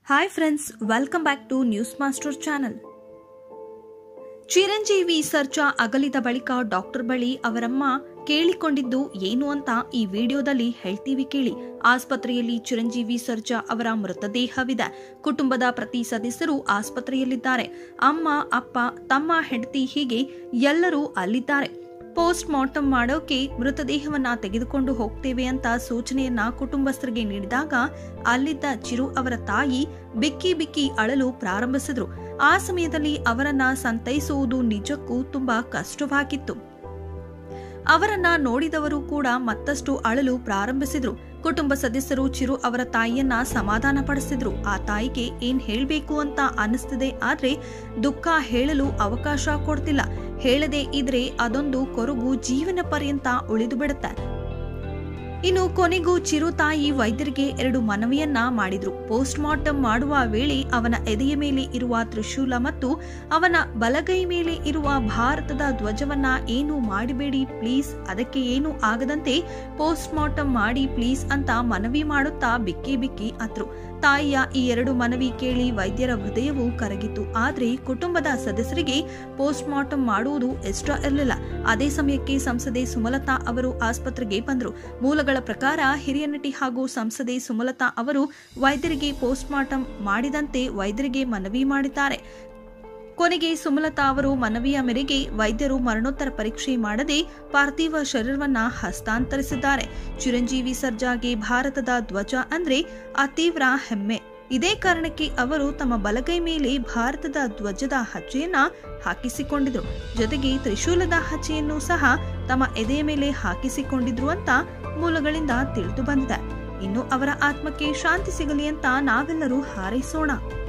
hi friends welcome back to news master channel Chiranjeevi Sarja ಅಗಲಿದ ಬಳಿಕ doctor ಬಳಿ ಅವರಮ್ಮ ಕೇಳಿಕೊಂಡಿದ್ದು ಏನು ಅಂತ ಈ ವಿಡಿಯೋದಲ್ಲಿ ಹೇಳ್ತೀವಿ ಕೇಳಿ ಆಸ್ಪತ್ರೆಯಲ್ಲಿ ಚಿರಂಜೀವಿ ಸರ್ಜಾ ಅವರ ಮೃತದೇಹವಿದೆ ಕುಟುಂಬದ ಪ್ರತಿ ಸದಸ್ಯರು ಆಸ್ಪತ್ರೆಯಲ್ಲಿದ್ದಾರೆ ಅಮ್ಮ ಅಪ್ಪ ತಮ್ಮ ಹೆಂಡತಿ ಹೀಗೆ ಎಲ್ಲರೂ ಅಲ್ಲಿದ್ದಾರೆ ಪೋಸ್ಟ್ ಮಾರ್ಟಮ್ ಮಾಡೋಕೆ ಮೃತದೇಹವನ್ನ ತೆಗೆದುಕೊಂಡು ಹೋಗ್ತೇವೆ ಅಂತ ಸೂಚನೆಯನ್ನ ಕುಟುಂಬಸ್ಥರಿಗೆ ನೀಡಿದಾಗ ಅಲ್ಲಿದ್ದ ಚಿರು ಅವರ ತಾಯಿ ಬಿಕ್ಕಿ ಬಿಕ್ಕಿ ಅಳಲು ಪ್ರಾರಂಭಿಸಿದ್ರು ಆ ಸಮಯದಲ್ಲಿ ಅವರನ್ನ ಸಂತೈಸುವುದು ನಿಜಕ್ಕೂ ತುಂಬಾ ಕಷ್ಟವಾಗಿತ್ತು ಅವರನ್ನ ನೋಡಿದವರು ಕೂಡ ಮತ್ತಷ್ಟು ಅಳಲು ಪ್ರಾರಂಭಿಸಿದ್ರು ಕುಟುಂಬ ಸದಸ್ಯರು ಚಿರು ಅವರ ತಾಯಿಯನ್ನ ಸಮಾಧಾನ ಪಡಿಸಿದ್ರು ಆ ತಾಯಿಗೆ ಏನ್ ಹೇಳ್ಬೇಕು ಅಂತ ಅನಿಸ್ತಿದೆ ಆದ್ರೆ ದುಃಖ ಹೇಳಲು ಅವಕಾಶ ಕೊಡ್ತಿಲ್ಲ ಹೇಳದೆ ಇದ್ರೆ ಅದೊಂದು ಕೊರಗು ಜೀವನ ಪರ್ಯಂತ ಉಳಿದು ಬಿಡುತ್ತೆ ಇನ್ನು ಕೊನೆಗೂ ಚಿರು ತಾಯಿ ವೈದ್ಯರಿಗೆ ಎರಡು ಮನವಿಯನ್ನ ಮಾಡಿದ್ರು ಪೋಸ್ಟ್ ಮಾರ್ಟಮ್ ಮಾಡುವ ವೇಳೆ ಅವನ ಎದೆಯ ಮೇಲೆ ಇರುವ ತ್ರಿಶೂಲ ಮತ್ತು ಅವನ ಬಲಗೈ ಮೇಲೆ ಇರುವ ಭಾರತದ ಧ್ವಜವನ್ನ ಏನು ಮಾಡಬೇಡಿ ಪ್ಲೀಸ್ ಅದಕ್ಕೆ ಏನು ಆಗದಂತೆ ಪೋಸ್ಟ್ ಮಾರ್ಟಮ್ ಮಾಡಿ ಪ್ಲೀಸ್ ಅಂತ ಮನವಿ ಮಾಡುತ್ತಾ ಬಿಕ್ಕಿ ಬಿಕ್ಕಿ ಅತ್ರು ತಾಯಿಯ ಈ ಎರಡು ಮನವಿ ಕೇಳಿ ವೈದ್ಯರ ಹೃದಯವು ಕರಗಿತು ಆದ್ರೆ ಕುಟುಂಬದ ಸದಸ್ಯರಿಗೆ ಪೋಸ್ಟ್ ಮಾರ್ಟಮ್ ಮಾಡುವುದು ಇಷ್ಟ ಇರಲಿಲ್ಲ ಅದೇ ಸಮಯಕ್ಕೆ ಸಂಸದೆ ಸುಮಲತಾ ಅವರು ಆಸ್ಪತ್ರೆಗೆ ಬಂದರು ಮೂಲಗಳ ಪ್ರಕಾರ ಹಿರಿಯ ನಟಿ ಹಾಗೂ ಸಂಸದೆ ಸುಮಲತಾ ಅವರು ವೈದ್ಯರಿಗೆ ಪೋಸ್ಟ್ ಮಾರ್ಟಮ್ ಮಾಡಿದಂತೆ ವೈದ್ಯರಿಗೆ ಮನವಿ ಮಾಡಿದ್ದಾರೆ ಕೊನೆಗೆ ಸುಮಲತಾ ಅವರು ಮನವಿಯ ಮೇರೆಗೆ ವೈದ್ಯರು ಮರಣೋತ್ತರ ಪರೀಕ್ಷೆ ಮಾಡದೆ ಪಾರ್ಥಿವ ಶರೀರವನ್ನ ಹಸ್ತಾಂತರಿಸಿದ್ದಾರೆ ಚಿರಂಜೀವಿ ಸರ್ಜಾಗೆ ಭಾರತದ ಧ್ವಜ ಅಂದ್ರೆ ಅತೀವ್ರ ಹೆಮ್ಮೆ ಇದೇ ಕಾರಣಕ್ಕೆ ಅವರು ತಮ್ಮ ಬಲಗೈ ಮೇಲೆ ಭಾರತದ ಧ್ವಜದ ಹಚ್ಚೆಯನ್ನ ಹಾಕಿಸಿಕೊಂಡಿದ್ರು ಜೊತೆಗೆ ತ್ರಿಶೂಲದ ಹಚ್ಚೆಯನ್ನು ಸಹ ತಮ್ಮ ಎದೆಯ ಮೇಲೆ ಹಾಕಿಸಿಕೊಂಡಿದ್ರು ಅಂತ ಮೂಲಗಳಿಂದ ತಿಳಿದು ಬಂದಿದೆ ಇನ್ನು ಅವರ ಆತ್ಮಕ್ಕೆ ಶಾಂತಿ ಸಿಗಲಿ ಅಂತ ನಾವೆಲ್ಲರೂ ಹಾರೈಸೋಣ